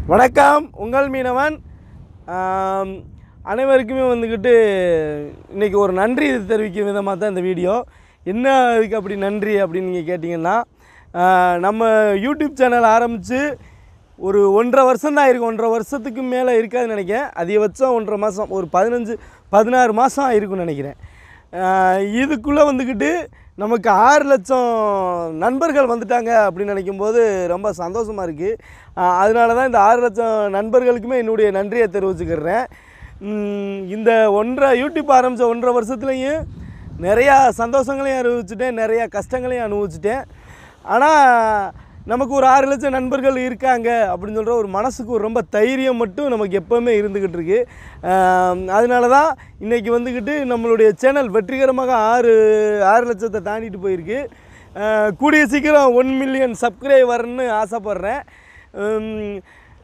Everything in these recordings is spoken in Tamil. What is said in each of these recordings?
வணக்கம் உங்கள் மீனவன் ஆம், அனைவருக்குமே வந்துக்கிட்டு இன்றைக்கி ஒரு நன்றி தெரிவிக்கும் விதமாக தான் இந்த வீடியோ என்ன இதுக்கு அப்படி நன்றி அப்படின்னு நீங்கள் கேட்டிங்கன்னா ஆ, நம்ம யூடியூப் சேனல் ஆரம்பித்து ஒரு ஒன்றரை வருஷம் தான் இருக்கும் ஒன்றரை வருஷத்துக்கு மேலே இருக்காதுன்னு நினைக்கிறேன் அதிகபட்சம் ஒன்றரை மாதம் ஒரு பதினஞ்சு பதினாறு மாதம் இருக்கும்னு நினைக்கிறேன் இதுக்குள்ளே வந்துக்கிட்டு நமக்கு ஆறு லட்சம் நண்பர்கள் வந்துட்டாங்க அப்படின்னு நினைக்கும்போது ரொம்ப சந்தோஷமாக இருக்குது அதனால தான் இந்த ஆறு லட்சம் நண்பர்களுக்குமே என்னுடைய நன்றியை தெரிவிச்சுக்கிறேன் உம், இந்த ஒன்றரை யூடியூப் ஆரம்பித்த ஒன்றரை வருஷத்துலேயும் நிறையா சந்தோஷங்களையும் அனுபவிச்சுட்டேன் நிறையா கஷ்டங்களையும் அனுபவிச்சுட்டேன் ஆனால் நமக்கு ஒரு ஆறு லட்சம் நண்பர்கள் இருக்காங்க அப்படின்னு சொல்கிற ஒரு மனசுக்கு ஒரு ரொம்ப தைரியம் மட்டும் நமக்கு எப்போவுமே இருந்துக்கிட்டு இருக்கு ஆம், அதனால தான் இன்றைக்கி வந்துக்கிட்டு நம்மளுடைய சேனல் வெற்றிகரமாக ஆறு ஆறு லட்சத்தை தாண்டிட்டு போயிருக்கு ஆ, கூடிய சீக்கிரம் ஒன் மில்லியன் சப்ஸ்கிரைபர்னு ஆசைப்பட்றேன் உம்,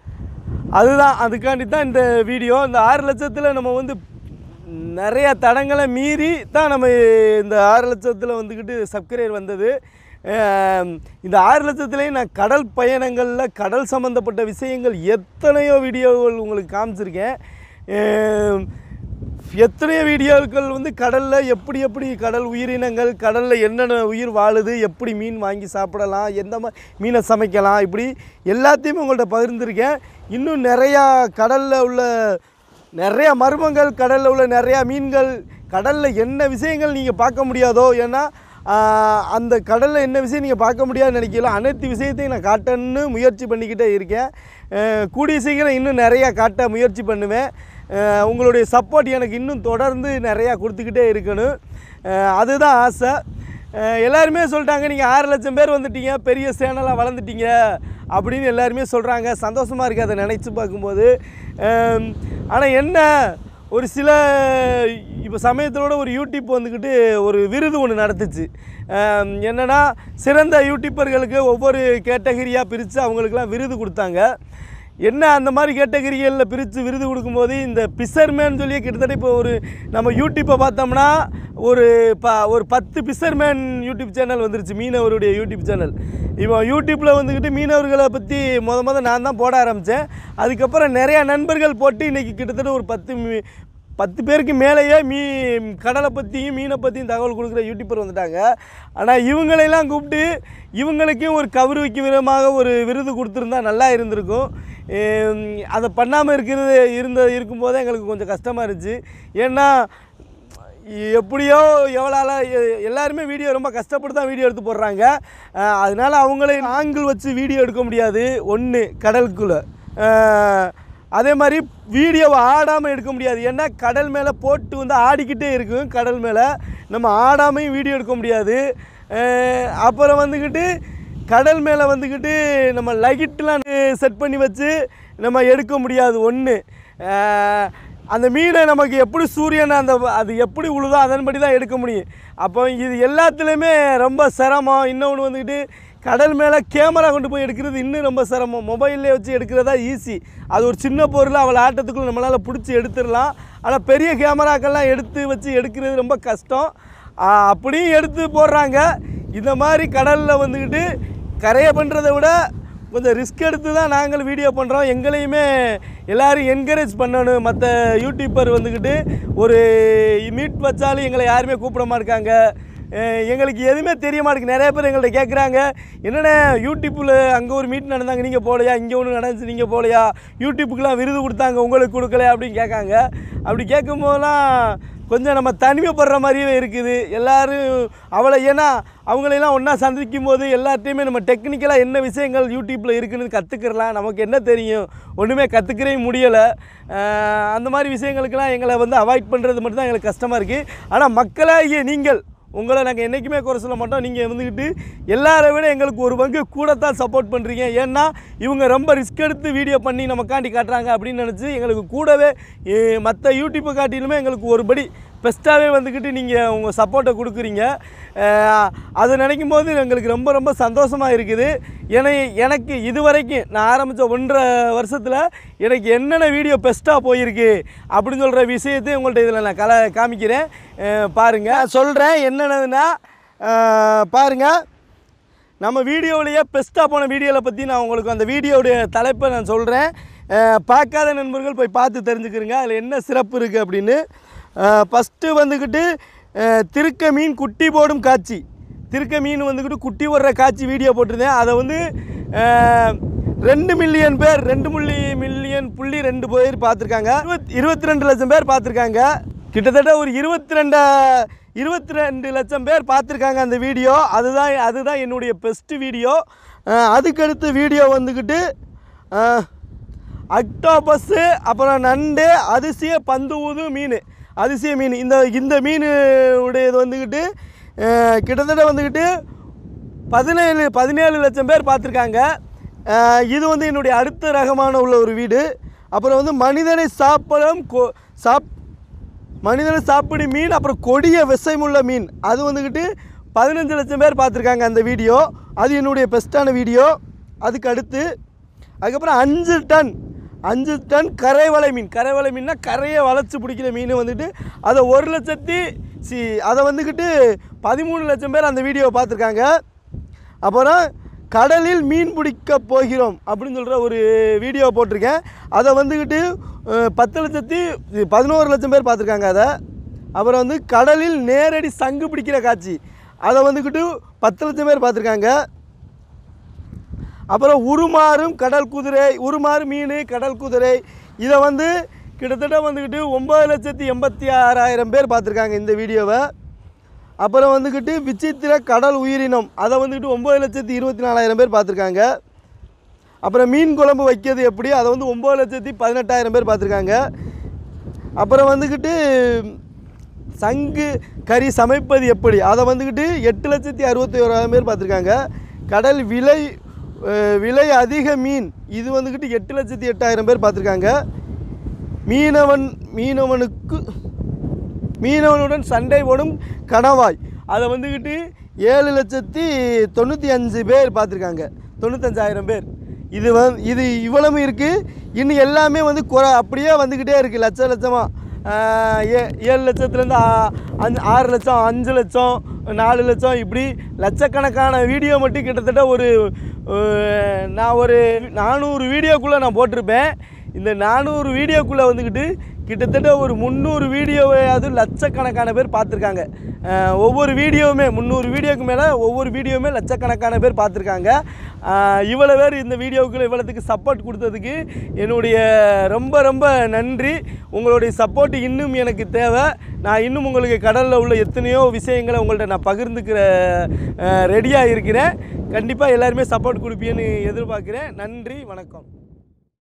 அதுதான் அதுக்காண்டி தான் இந்த வீடியோ இந்த ஆறு லட்சத்தில் நம்ம வந்து நிறைய தடங்களை மீறி தான் நம்ம இந்த ஆறு லட்சத்தில் வந்துக்கிட்டு சப்ஸ்கிரைபர் வந்தது ஆம், இந்த ஆறு லட்சத்துலேயும் நான் கடல் பயணங்களில் கடல் சம்மந்தப்பட்ட விஷயங்கள் எத்தனையோ வீடியோகள் உங்களுக்கு காமிச்சிருக்கேன் ஆம், எத்தனையோ வீடியோக்கள் வந்து கடலில் எப்படி எப்படி கடல் உயிரினங்கள் கடலில் என்னென்ன உயிர் வாழுது எப்படி மீன் வாங்கி சாப்பிடலாம் எந்த மாதிரி மீனை சமைக்கலாம் இப்படி எல்லாத்தையுமே உங்கள்கிட்ட பகிர்ந்திருக்கேன் இன்னும் நிறையா கடலில் உள்ள நிறையா மர்மங்கள் கடலில் உள்ள நிறையா மீன்கள் கடலில் என்ன விஷயங்கள் நீங்கள் பார்க்க முடியாதோ ஏன்னா ஆஹ், அந்த கடலில் என்ன விஷயம் நீங்கள் பார்க்க முடியாதுன்னு நினைக்கல அனைத்து விஷயத்தையும் நான் காட்டணும்னு முயற்சி பண்ணிக்கிட்டே இருக்கேன் ஆஹ், கூடிய சீக்கிரம் இன்னும் நிறையா காட்ட முயற்சி பண்ணுவேன் ஆஹ், உங்களுடைய சப்போர்ட் எனக்கு இன்னும் தொடர்ந்து நிறையா கொடுத்துக்கிட்டே இருக்கணும் ஆஹ், அதுதான் ஆசை ஆஹ், எல்லாருமே சொல்லிட்டாங்க நீங்கள் ஆறு லட்சம் பேர் வந்துட்டீங்க பெரிய சேனலாக வளர்ந்துட்டீங்க அப்படின்னு எல்லாருமே சொல்கிறாங்க சந்தோஷமாக இருக்குது அதை நினச்சி பார்க்கும்போது ஆனால் என்ன ஒரு சில இப்போ சமயத்தோட ஒரு யூடியூப் வந்துக்கிட்டு ஒரு விருது ஒன்று நடத்துச்சு ஆம், என்னன்னா சிறந்த யூடியூப்பர்களுக்கு ஒவ்வொரு கேட்டகரியாக பிரித்து அவங்களுக்குலாம் விருது கொடுத்தாங்க என்ன அந்த மாதிரி கேட்டகரிகளில் பிரித்து விருது கொடுக்கும்போது இந்த பிசர்மேன் சொல்லி கிட்டத்தட்ட இப்போ ஒரு நம்ம யூடியூப்பை பார்த்தோம்னா ஒரு ப ஒரு பத்து பிசர்மேன் யூடியூப் சேனல் வந்துருச்சு மீனவருடைய யூடியூப் சேனல் இப்போ யூடியூப்பில் வந்துக்கிட்டு மீனவர்களை பற்றி முத முத நான் தான் போட ஆரம்பித்தேன் அதுக்கப்புறம் நிறையா நண்பர்கள் போட்டு இன்றைக்கி கிட்டத்தட்ட ஒரு பத்து மீ- பத்து பேருக்கு மேலேயே மீ கடலை பற்றியும் மீனை பற்றியும் தகவல் கொடுக்குற யூடியூபர் வந்துட்டாங்க ஆனால் இவங்களையெல்லாம் கூப்பிட்டு இவங்களுக்கும் ஒரு கௌரவிக்கும் விதமாக ஒரு விருது கொடுத்துருந்தா நல்லா இருந்திருக்கும் ஏம், அதை பண்ணாமல் இருக்கிறது இருந்த இருக்கும்போது எங்களுக்கு கொஞ்சம் கஷ்டமாக இருந்துச்சு ஏன்னா எப்படியோ எவ்வளோ எல்லாருமே வீடியோ ரொம்ப கஷ்டப்பட்டு தான் வீடியோ எடுத்து போடுறாங்க அஹ், அதனால அவங்களே ஆங்கிள் வச்சு வீடியோ எடுக்க முடியாது ஒன்று கடலுக்குள்ளே அதே மாதிரி வீடியோவை ஆடாமல் எடுக்க முடியாது ஏன்னா கடல் மேலே போட்டு வந்து ஆடிக்கிட்டே இருக்கும் கடல் மேலே நம்ம ஆடாமையும் வீடியோ எடுக்க முடியாது அஹ், அப்புறம் வந்துக்கிட்டு கடல் மேலே வந்துக்கிட்டு நம்ம லைட்லாம் செட் பண்ணி வச்சு நம்ம எடுக்க முடியாது ஒன்று அந்த மீனை நமக்கு எப்படி சூரியன் அந்த அது எப்படி உழுதோ அதன்படி தான் எடுக்க முடியும் அப்போ இது எல்லாத்துலேயுமே ரொம்ப சிரமம் இன்னொன்று வந்துக்கிட்டு கடல் மேலே கேமரா கொண்டு போய் எடுக்கிறது இன்னும் ரொம்ப சிரமம் மொபைல்லே வச்சு எடுக்கிறதா ஈஸி அது ஒரு சின்ன பொருள் அவளை ஆட்டத்துக்குள்ளே நம்மளால் பிடிச்சி எடுத்துடலாம் ஆனால் பெரிய கேமராக்கெல்லாம் எடுத்து வச்சு எடுக்கிறது ரொம்ப கஷ்டம் ஆ, அப்படியும் எடுத்து போடுறாங்க இந்த மாதிரி கடலில் வந்துக்கிட்டு கரையை பண்ணுறதை விட கொஞ்சம் ரிஸ்க் எடுத்து தான் நாங்கள் வீடியோ பண்ணுறோம் எங்களையுமே எல்லாரும் என்கரேஜ் பண்ணணும் மற்ற யூடியூப்பர் வந்துக்கிட்டு ஒரு மீட் வச்சாலும் எங்களை யாருமே கூப்பிட மாட்டாங்க அஹ் எங்களுக்கு எதுவுமே தெரிய மாட்டேங்குது நிறைய பேர் எங்கள்கிட்ட கேட்குறாங்க என்னண்ணே யூடியூப்பில் அங்கே ஒரு மீட் நடந்தாங்க நீங்கள் போகலையா இங்கே ஒன்று நடந்துச்சு நீங்கள் போகலையா யூடியூப்புக்கெலாம் விருது கொடுத்தாங்க உங்களுக்கு கொடுக்கல அப்படின்னு கேட்காங்க அப்படி கேட்கும்போதெல்லாம் கொஞ்சம் நம்ம தனிமைப்படுற மாதிரியே இருக்குது எல்லாரும் அவளை ஏன்னா அவங்களையெல்லாம் ஒன்றா சந்திக்கும் போது எல்லாத்தையுமே நம்ம டெக்னிக்கலாக என்ன விஷயங்கள் யூடியூப்பில் இருக்குன்னு கற்றுக்கிறலாம் நமக்கு என்ன தெரியும் ஒன்றுமே கற்றுக்கவே முடியலை அந்த மாதிரி விஷயங்களுக்கெல்லாம் எங்களை வந்து அவாய்ட் பண்ணுறது மட்டும்தான் எங்களுக்கு கஷ்டமாக இருக்குது ஆனால் மக்களாகிய நீங்கள் உங்களை நாங்கள் என்றைக்குமே குறை சொல்ல மாட்டோம் நீங்கள் வந்துக்கிட்டு எல்லாரை விட எங்களுக்கு ஒரு பங்கு கூடத்தான் சப்போர்ட் பண்ணுறீங்க ஏன்னா இவங்க ரொம்ப ரிஸ்க் எடுத்து வீடியோ பண்ணி நமக்காண்டி காட்டுறாங்க அப்படின்னு நினச்சி எங்களுக்கு கூடவே மற்ற யூடியூப்பை காட்டிலுமே எங்களுக்கு ஒருபடி பெஸ்ட்டாகவே வந்துக்கிட்டு நீங்கள் உங்கள் சப்போர்ட்டை கொடுக்குறீங்க அஹ், அது நினைக்கும் போது எங்களுக்கு ரொம்ப ரொம்ப சந்தோஷமாக இருக்குது ஏன்னா எனக்கு இது வரைக்கும் நான் ஆரம்பித்த ஒன்றரை வருஷத்தில் எனக்கு என்னென்ன வீடியோ பெஸ்ட்டாக போயிருக்கு அப்படின்னு சொல்கிற விஷயத்தையும் உங்கள்கிட்ட இதில் நான் கல காமிக்கிறேன் அஹ், பாருங்க சொல்கிறேன் என்னென்னதுன்னா அஹ், பாருங்க நம்ம வீடியோவிலேயே பெஸ்ட்டாக போன வீடியோவில் பற்றி நான் உங்களுக்கு அந்த வீடியோவுடைய தலைப்பை நான் சொல்கிறேன் பார்க்காத நண்பர்கள் போய் பார்த்து தெரிஞ்சுக்கிறங்க அதில் என்ன சிறப்பு இருக்குது அப்படின்னு ஃபஸ்ட்டு வந்துக்கிட்டு அஹ், திருக்க மீன் குட்டி போடும் காட்சி திருக்க மீன் வந்துக்கிட்டு குட்டி போடுற காட்சி வீடியோ போட்டிருந்தேன் அதை வந்து அஹ், ரெண்டு மில்லியன் பேர் ரெண்டு மில்லி மில்லியன் புள்ளி ரெண்டு பேர் பார்த்துருக்காங்க இருபத் இருபத்தி ரெண்டு லட்சம் பேர் பார்த்துருக்காங்க கிட்டத்தட்ட ஒரு இருபத்தி ரெண்டா இருபத்தி ரெண்டு லட்சம் பேர் பார்த்துருக்காங்க அந்த வீடியோ அதுதான் அதுதான் என்னுடைய பெஸ்ட் வீடியோ அதுக்கடுத்த வீடியோ வந்துக்கிட்டு அஹ், அக்டோபஸ்ஸு அப்புறம் நண்டு அதிசய பந்து ஊது மீன் அதிசய மீன் இந்த இந்த மீன் உடையது வந்துக்கிட்டு அஹ், கிட்டத்தட்ட வந்துக்கிட்டு பதினேழு பதினேழு லட்சம் பேர் பார்த்துருக்காங்க அஹ், இது வந்து என்னுடைய அடுத்த ரகமான உள்ள ஒரு வீடு அப்புறம் வந்து மனிதனை சாப்பிடும் கொ சாப் மனிதனை சாப்பிடு மீன் அப்புறம் கொடிய விஷமுள்ள மீன் அது வந்துக்கிட்டு பதினஞ்சு லட்சம் பேர் பார்த்துருக்காங்க அந்த வீடியோ அது என்னுடைய பெஸ்ட்டான வீடியோ அதுக்கு அடுத்து அதுக்கப்புறம் அஞ்சு டன் அஞ்சு டன் கரைவலை மீன் கரைவலை மீன்னா கரையை வளைச்சி பிடிக்கிற மீன் வந்துட்டு அதை ஒரு லட்சத்தி சி அதை வந்துக்கிட்டு பதிமூணு லட்சம் பேர் அந்த வீடியோவை பார்த்துருக்காங்க அப்புறம் கடலில் மீன் பிடிக்க போகிறோம் அப்படின்னு சொல்கிற ஒரு வீடியோ போட்டிருக்கேன் அதை வந்துக்கிட்டு அஹ், பத்து லட்சத்தி பதினோரு லட்சம் பேர் பார்த்துருக்காங்க அதை அப்புறம் வந்து கடலில் நேரடி சங்கு பிடிக்கிற காட்சி அதை வந்துக்கிட்டு பத்து லட்சம் பேர் பார்த்துருக்காங்க அப்புறம் உருமாறும் கடல் குதிரை உருமாறு மீன் கடல் குதிரை இதை வந்து கிட்டத்தட்ட வந்துக்கிட்டு ஒம்பது லட்சத்தி எண்பத்தி ஆறாயிரம் பேர் பார்த்துருக்காங்க இந்த வீடியோவை அப்புறம் வந்துக்கிட்டு விசித்திர கடல் உயிரினம் அதை வந்துக்கிட்டு ஒம்பது லட்சத்தி இருபத்தி நாலாயிரம் பேர் பார்த்துருக்காங்க அப்புறம் மீன் குழம்பு வைக்கிறது எப்படி அதை வந்து ஒம்பது லட்சத்தி பதினெட்டாயிரம் பேர் பார்த்துருக்காங்க அப்புறம் வந்துக்கிட்டு சங்கு கறி சமைப்பது எப்படி அதை வந்துக்கிட்டு எட்டு லட்சத்தி அறுபத்தி ஓராயிரம் பேர் பார்த்துருக்காங்க கடல் விலை அஹ், விலை அதிக மீன் இது வந்துக்கிட்டு எட்டு லட்சத்தி எட்டாயிரம் பேர் பார்த்துருக்காங்க மீனவன் மீனவனுக்கு மீனவனுடன் சண்டை போடும் கணவாய் அதை வந்துக்கிட்டு ஏழு லட்சத்தி தொண்ணூற்றி அஞ்சு பேர் பார்த்துருக்காங்க தொண்ணூத்தஞ்சாயிரம் பேர் இது வந் இது இவ்வளவு இருக்குது இன்னும் எல்லாமே வந்து குறை அப்படியே வந்துக்கிட்டே இருக்குது லட்ச லட்சமாக ஏ ஏழு லட்சத்துலேருந்து அஞ்சு ஆறு லட்சம் அஞ்சு லட்சம் நாலு லட்சம் இப்படி லட்சக்கணக்கான வீடியோ மட்டும் கிட்டத்தட்ட ஒரு அஹ், நான் ஒரு நானூறு வீடியோக்குள்ளே நான் போட்டிருப்பேன் இந்த நானூறு வீடியோக்குள்ளே வந்துக்கிட்டு கிட்டத்தட்ட ஒரு முந்நூறு வீடியோவையாவது லட்சக்கணக்கான பேர் பார்த்துருக்காங்க அஹ் ஒவ்வொரு வீடியோவுமே முந்நூறு வீடியோக்கு மேலே ஒவ்வொரு வீடியோவுமே லட்சக்கணக்கான பேர் பார்த்துருக்காங்க அஹ் இவ்வளோ பேர் இந்த வீடியோவுக்குள்ள இவ்வளோத்துக்கு சப்போர்ட் கொடுத்ததுக்கு என்னுடைய ரொம்ப ரொம்ப நன்றி உங்களுடைய சப்போர்ட் இன்னும் எனக்கு தேவை நான் இன்னும் உங்களுக்கு கடலில் உள்ள எத்தனையோ விஷயங்களை உங்கள்கிட்ட நான் பகிர்ந்துக்கிற ரெடியாக இருக்கிறேன் கண்டிப்பாக எல்லாருமே சப்போர்ட் கொடுப்பீன்னு எதிர்பார்க்குறேன் நன்றி வணக்கம்